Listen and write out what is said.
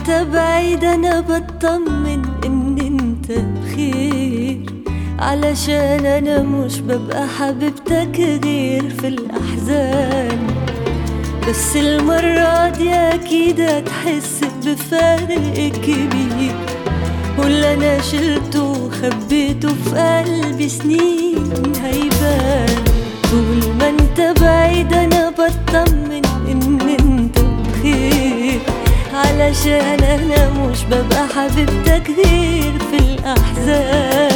انت بعيد انا بطمن ان انت بخير علشان انا مش ببقى حبيبتك غير في الاحزان بس المرة دي اكيد هتحس بفرق كبير واللي انا شلته وخبيته في قلبي سنين هيبان طول ما انت بعيد انا بطمن ان انت بخير علشان انا مش ببقى حبيبتك غير في الاحزان